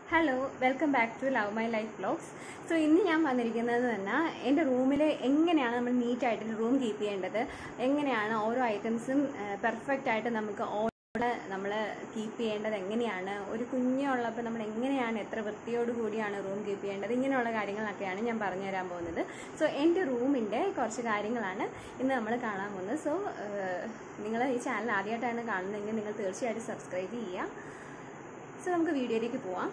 hello welcome back to love my life vlogs so ഇന്ന് ഞാൻ വന്നിരിക്കുന്നത് തന്നെ എൻ്റെ റൂമിൽ എങ്ങനെയാണ് നമ്മൾ നീറ്റായിട്ട് റൂം കീപ്പ് ചെയ്യേണ്ടത് എങ്ങനെയാണ് ഓരോ ഐറ്റംസും പെർഫെക്റ്റ് ആയിട്ട് നമുക്ക് ഓരോ നമ്മൾ കീപ്പ് ചെയ്യേണ്ടത് എങ്ങനെയാണ് ഒരു കുഞ്ഞുള്ളപ്പോൾ നമ്മൾ എങ്ങനെയാണ് എത്ര വൃത്തിയോട് കൂടിയാണ് റൂം കീപ്പ് ചെയ്യേണ്ടത് ഇങ്ങനെയുള്ള കാര്യങ്ങളൊക്കെയാണ് ഞാൻ പറഞ്ഞു തരാൻ പോകുന്നത് സോ എൻ്റെ റൂമിൻ്റെ കുറച്ച് കാര്യങ്ങളാണ് ഇന്ന് നമ്മൾ കാണാൻ പോകുന്നത് സോ നിങ്ങൾ ഈ ചാനൽ ആദ്യമായിട്ടാണ് കാണുന്നതെങ്കിൽ നിങ്ങൾ തീർച്ചയായിട്ടും സബ്സ്ക്രൈബ് ചെയ്യുക സോ നമുക്ക് വീഡിയോയിലേക്ക് പോവാം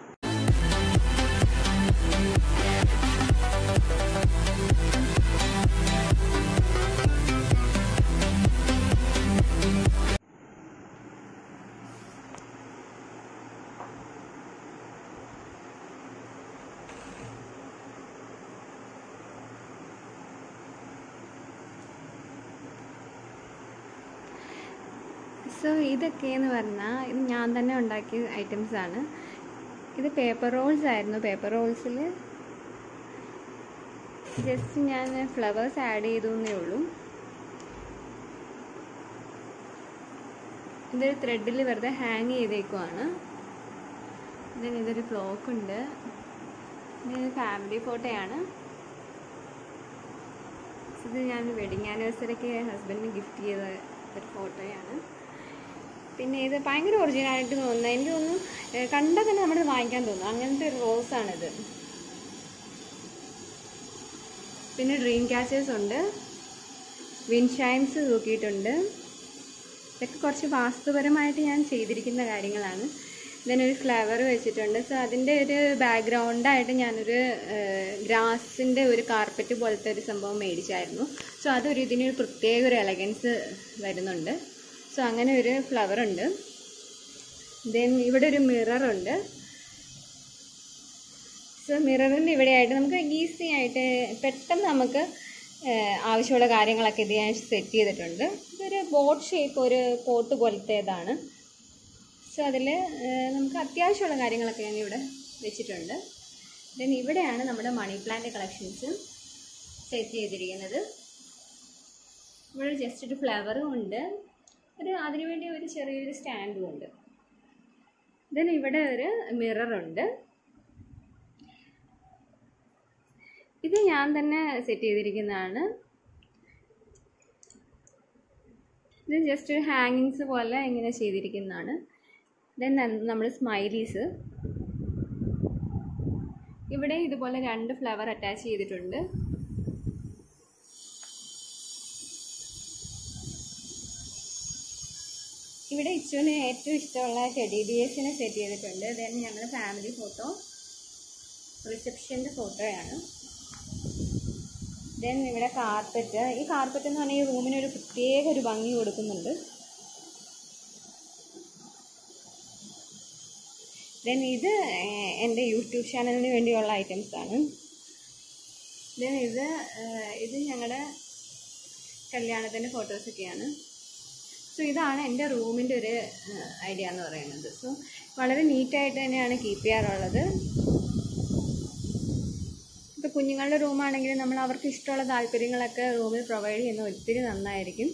സോ ഇതൊക്കെയെന്ന് പറഞ്ഞാൽ ഇത് ഞാൻ തന്നെ ഉണ്ടാക്കിയ ഐറ്റംസ് ആണ് ഇത് പേപ്പർ റോൾസ് ആയിരുന്നു പേപ്പർ റോൾസിൽ ജസ്റ്റ് ഞാൻ ഫ്ലവേഴ്സ് ആഡ് ചെയ്തു എന്നേ ഉള്ളൂ ഇതൊരു ത്രെഡിൽ വെറുതെ ഹാങ് ചെയ്തേക്കുവാണ് ഇതിന് ഇതൊരു ക്ലോക്ക് ഉണ്ട് ഇത് ഫാമിലി ഫോട്ടോയാണ് ഇത് ഞാൻ വെഡിങ് ആനിവേഴ്സറിക്ക് ഹസ്ബൻഡിന് ഗിഫ്റ്റ് ചെയ്ത ഒരു ഫോട്ടോയാണ് പിന്നെ ഇത് ഭയങ്കര ഒറിജിനാലിറ്റി തോന്നുന്നത് എനിക്ക് തോന്നുന്നു ഏഹ് കണ്ടാൽ തന്നെ നമ്മൾ വാങ്ങിക്കാൻ തോന്നും അങ്ങനത്തെ ഒരു റോസാണിത് പിന്നെ ഡ്രീം ക്യാച്ചേഴ്സ് ഉണ്ട് വിൻഷൈൻസ് തൂക്കിയിട്ടുണ്ട് ഇതൊക്കെ കുറച്ച് വാസ്തുപരമായിട്ട് ഞാൻ ചെയ്തിരിക്കുന്ന കാര്യങ്ങളാണ് ഇതിനൊരു ഫ്ലവർ വെച്ചിട്ടുണ്ട് സോ അതിൻ്റെ ഒരു ബാക്ക്ഗ്രൗണ്ടായിട്ട് ഞാനൊരു ഗ്രാസിൻ്റെ ഒരു കാർപ്പറ്റ് പോലത്തെ ഒരു സംഭവം മേടിച്ചായിരുന്നു സോ അതൊരു ഇതിനൊരു പ്രത്യേക ഒരു എലഗൻസ് വരുന്നുണ്ട് സോ അങ്ങനെ ഒരു ഫ്ലവർ ഉണ്ട് ദെൻ ഇവിടെ ഒരു മിററുണ്ട് സോ മിററിൻ്റെ ഇവിടെയായിട്ട് നമുക്ക് ഈസി ആയിട്ട് പെട്ടെന്ന് നമുക്ക് ഏഹ്, ആവശ്യമുള്ള കാര്യങ്ങളൊക്കെ ഇത് ഞാൻ സെറ്റ് ചെയ്തിട്ടുണ്ട് ഇതൊരു ബോട്ട് ഷേപ്പ് ഒരു പോട്ട് പോലത്തേതാണ് സോ അതിൽ നമുക്ക് അത്യാവശ്യമുള്ള കാര്യങ്ങളൊക്കെ ഞാൻ ഇവിടെ വെച്ചിട്ടുണ്ട് ദെൻ ഇവിടെയാണ് നമ്മുടെ മണി പ്ലാന്റ് കളക്ഷൻസ് സെറ്റ് ചെയ്തിരിക്കുന്നത് ഇവിടെ ജസ്റ്റ് ഒരു ഫ്ലവറും ഉണ്ട് ഒരു അതിനുവേണ്ടി ഒരു ചെറിയൊരു സ്റ്റാൻഡും ഉണ്ട് ദെൻ ഇവിടെ ഒരു മിററുണ്ട് ഇത് ഞാൻ തന്നെ സെറ്റ് ചെയ്തിരിക്കുന്നതാണ് ഇത് ജസ്റ്റ് ഒരു ഹാങ്ങിങ്സ് പോലെ ഇങ്ങനെ ചെയ്തിരിക്കുന്നതാണ് ദെൻ നമ്മൾ സ്മൈലീസ് ഇവിടെ ഇതുപോലെ രണ്ട് ഫ്ലവർ അറ്റാച്ച് ചെയ്തിട്ടുണ്ട് ഇവിടെ ഇച്ചുവിന് ഏറ്റവും ഇഷ്ടമുള്ള ടെഡി ബിയേഴ്സിനെ സെറ്റ് ചെയ്തിട്ടുണ്ട് ദെൻ ഞങ്ങളുടെ ഫാമിലി ഫോട്ടോ റിസപ്ഷൻ്റെ ഫോട്ടോയാണ് ദെൻ ഇവിടെ കാർപ്പറ്റ് ഈ കാർപ്പറ്റ് എന്ന് പറഞ്ഞാൽ ഈ റൂമിന് ഒരു പ്രത്യേക ഒരു ഭംഗി കൊടുക്കുന്നുണ്ട് ദെൻ ഇത് ഏഹ്, എൻ്റെ യൂട്യൂബ് ചാനലിന് വേണ്ടിയുള്ള ഐറ്റംസ് ആണ് ദെൻ ഇത് ഏഹ്, ഇത് ഞങ്ങളുടെ കല്യാണത്തിൻ്റെ ഫോട്ടോസൊക്കെയാണ് സോ ഇതാണ് എൻ്റെ റൂമിൻ്റെ ഒരു ഐഡിയ എന്ന് പറയുന്നത് സോ വളരെ നീറ്റായിട്ട് തന്നെയാണ് കീപ്പ് ചെയ്യാറുള്ളത് ഇപ്പോൾ കുഞ്ഞുങ്ങളുടെ റൂമാണെങ്കിൽ നമ്മൾ അവർക്ക് ഇഷ്ടമുള്ള താല്പര്യങ്ങളൊക്കെ റൂമിൽ പ്രൊവൈഡ് ചെയ്യുന്ന ഒത്തിരി നന്നായിരിക്കും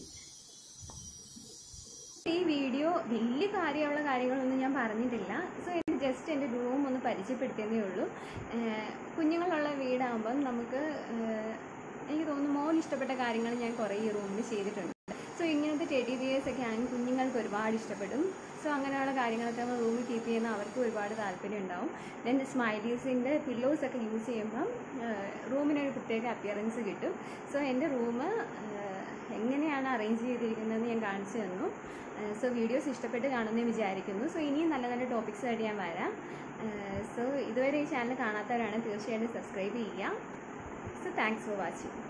ഈ വീഡിയോ വലിയ കാര്യമുള്ള കാര്യങ്ങളൊന്നും ഞാൻ പറഞ്ഞിട്ടില്ല സോ എനിക്ക് ജസ്റ്റ് എൻ്റെ റൂം ഒന്ന് പരിചയപ്പെടുത്തിയതേ ഉള്ളൂ ഏഹ് കുഞ്ഞുങ്ങളുള്ള വീടാകുമ്പം നമുക്ക് ഏഹ് എനിക്ക് തോന്നുന്നു മോൻ ഇഷ്ടപ്പെട്ട കാര്യങ്ങൾ ഞാൻ കുറേ ഈ റൂമിൽ ചെയ്തിട്ടുണ്ട് സോ ഇങ്ങനത്തെ ടെഡി ബിയേഴ്സ് ഒക്കെ ആണെങ്കിൽ കുഞ്ഞുങ്ങൾക്ക് ഒരുപാട് ഇഷ്ടപ്പെടും സോ അങ്ങനെയുള്ള കാര്യങ്ങളൊക്കെ നമ്മൾ റൂമിൽ കീപ്പ് ചെയ്യുന്ന അവർക്ക് ഒരുപാട് താല്പര്യം ഉണ്ടാവും ദെൻ സ്മൈലീസിൻ്റെ പില്ലോസ് ഒക്കെ യൂസ് ചെയ്യുമ്പം റൂമിനൊരു പ്രത്യേക അപ്പിയറൻസ് കിട്ടും സോ എൻ്റെ റൂം എങ്ങനെയാണ് അറേഞ്ച് ചെയ്തിരിക്കുന്നതെന്ന് ഞാൻ കാണിച്ചു തന്നു സോ വീഡിയോസ് ഇഷ്ടപ്പെട്ട് കാണുമെന്ന് വിചാരിക്കുന്നു സോ ഇനിയും നല്ല നല്ല ടോപ്പിക്സ് ആയിട്ട് ഞാൻ വരാം സോ ഇതുവരെ ഈ ചാനൽ കാണാത്തവരാണ് തീർച്ചയായിട്ടും സബ്സ്ക്രൈബ് ചെയ്യുക സോ താങ്ക്സ് ഫോർ വാച്ചിങ്